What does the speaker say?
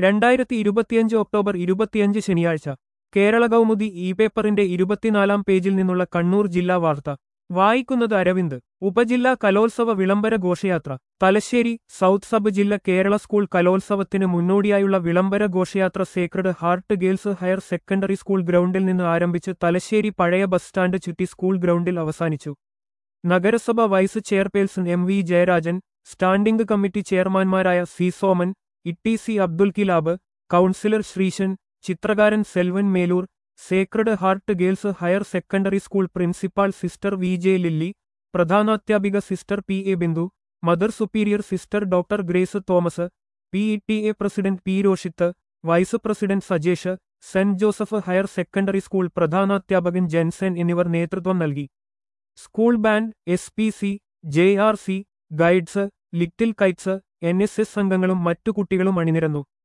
രണ്ടായിരത്തി ഇരുപത്തിയഞ്ച് ഒക്ടോബർ ഇരുപത്തിയഞ്ച് ശനിയാഴ്ച കേരള കൗമുദി ഇ പേപ്പറിന്റെ ഇരുപത്തിനാലാം പേജിൽ നിന്നുള്ള കണ്ണൂർ ജില്ലാ വാർത്ത വായിക്കുന്നത് അരവിന്ദ് ഉപജില്ലാ കലോത്സവ വിളംബര ഘോഷയാത്ര തലശ്ശേരി സൗത്ത് സബ് ജില്ല കേരള സ്കൂൾ കലോത്സവത്തിന് മുന്നോടിയായുള്ള വിളംബര ഘോഷയാത്ര sacred heart girls higher secondary school ഗ്രൗണ്ടിൽ നിന്ന് ആരംഭിച്ച് തലശ്ശേരി പഴയ ബസ് സ്റ്റാൻഡ് ചുറ്റി സ്കൂൾ ഗ്രൗണ്ടിൽ അവസാനിച്ചു നഗരസഭ vice chairperson M V Jayarajan standing committee ചെയർമാൻമാരായ C Soman Itty C Abdul Kilab councillor Sreesan ചിത്രകാരൻ Selvan Melur sacred heart girls higher secondary school principal sister V J Lilly പ്രധാനാധ്യാപിക sister P A Bindu mother superior sister doctor Grace Thomas P E T A president P Roshith vice president Sajesh saint Joseph higher secondary school പ്രധാനാധ്യാപകൻ Jensen എന്നിവർ നേതൃത്വം നൽകി school band S P C J R C guides little kites N S S സംഘങ്ങളും മറ്റു കുട്ടികളും അണിനിരന്നു